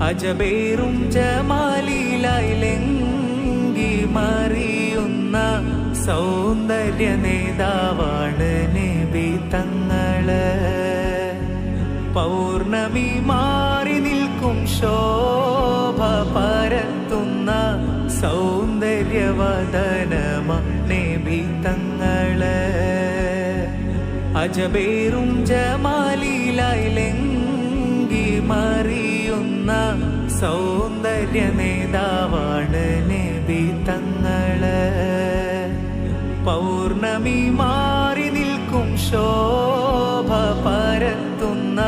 അജബേറും ജമാലിലായിലെങ്കി മറിയുന്ന സൗന്ദര്യ നേതാവാണ് നബി തങ്ങള് പൗർണമി മാറി നിൽക്കും ശോഭ പരത്തുന്ന സൗന്ദര്യവദനമ നബി തങ്ങള് അജബേറും ജമാലിലായിലെങ്കി മറിയുന്ന സൗന്ദര്യ നേതാവാണ് നബി തങ്ങള് പൗർണമി മാറി നിൽക്കും ശോഭ പരത്തുന്ന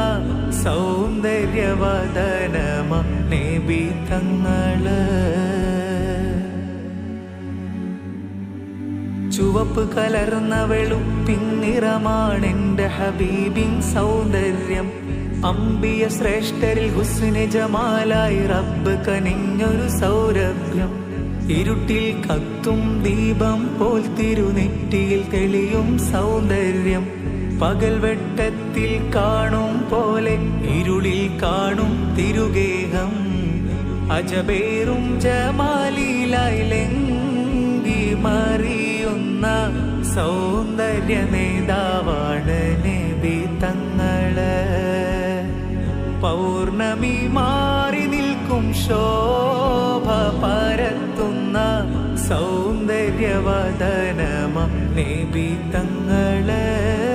സൗന്ദര്യവദനമ നബി തങ്ങള് ചുവപ്പ് കലർന്ന വെളുപ്പിന്നിറമാണ് എന്റെ ഹബീബിൻ സൗന്ദര്യം അമ്പിയ ശ്രേഷ്ഠരിൽ ഹുസ്നെ ജമാലായി റബ്ബ് കനിഞ്ഞൊരു സൗരഭ്യം ഇരുട്ടിൽ കത്തും ദീപം പോൽ തിരുനെറ്റിയിൽ തെളിയും സൗന്ദര്യം പകൽ വെട്ടത്തിൽ കാണും പോലെ ഇരുളിൽ കാണും തിരുഗേഹം അജബേറും ജമാലിലായിലെങ്കി മറിയുന്ന സൗന്ദര്യ നേതാവാണ് നബി തങ്ങള് പൗർണമി മാറി നിൽക്കും ശോഭ പരത്തുന്ന സൗന്ദര്യവദനമ നബി തങ്ങള്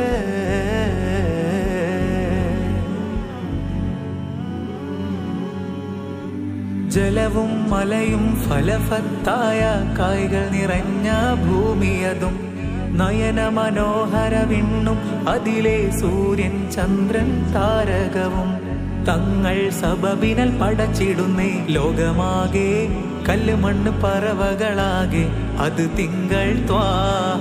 ജലവും മലയും ഫലഫത്തായ കായ്കൾ നിറഞ്ഞ ഭൂമിയതും നയന മനോഹര വിണ്ണും അതിലെ സൂര്യൻ ചന്ദ്രൻ താരകവും തങ്ങൾ സബബിനൽ പടച്ചിടുന്നേ ലോകമാകെ കല്ല് മണ്ണ് പറവകളാകെ അത് തിങ്കൾ ത്വാഹ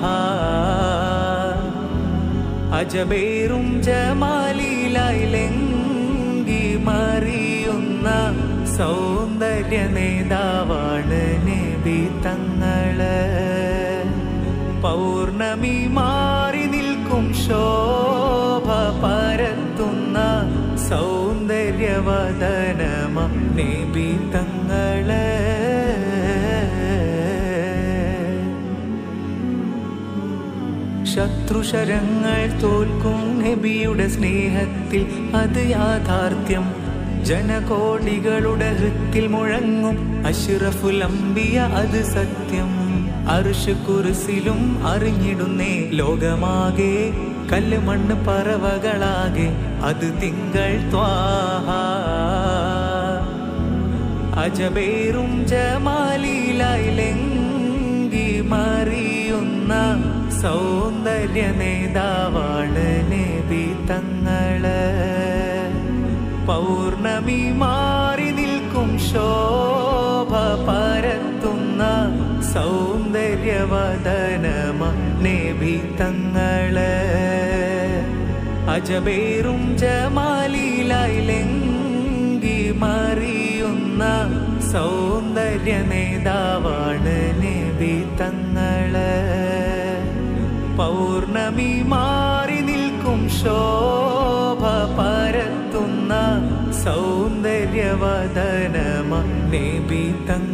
അജബേറും ജമാലിലായിലെങ്കി മറിയുന്ന സൗന്ദര്യ നേതാവാണ് നബി തങ്ങള് പൗർണമി മാറി നിൽക്കും ശോഭ പരത്തുന്ന സൗന്ദര്യവദനമ നബി തങ്ങള് ശത്രുശരങ്ങൾ തോൽക്കും നബിയുടെ സ്നേഹത്തിൽ അത് യാഥാർത്ഥ്യം ജനകോടികളുടെ ഹൃത്തിൽ മുഴങ്ങും അഷ്റഫുൽ അംബിയ അത് സത്യം അർഷ് കുറിസിലും അറിഞ്ഞിടുന്നേ ലോകമാകെ കല്ല് മണ്ണ് പറവകളാകെ അത് തിങ്കൾ ത്വാഹ അജബേറും ജമാലിലായിലെങ്കി മറിയുന്ന സൗന്ദര്യ നേതാവാണ് നബി തങ്ങള് പൗർണമി മാറി നിൽക്കും ശോഭ പരത്തുന്ന സൗന്ദര്യവദനമ നബി തങ്ങള് അജബേറും ജമാലിലായിലെങ്കി മറിയുന്ന സൗന്ദര്യ നേതാവാണ് നബി തങ്ങള് പൗർണമി മാറി നിൽക്കും ശോഭ പരത്തുന്ന സൗന്ദര്യവദനമ നബി തങ്ങള്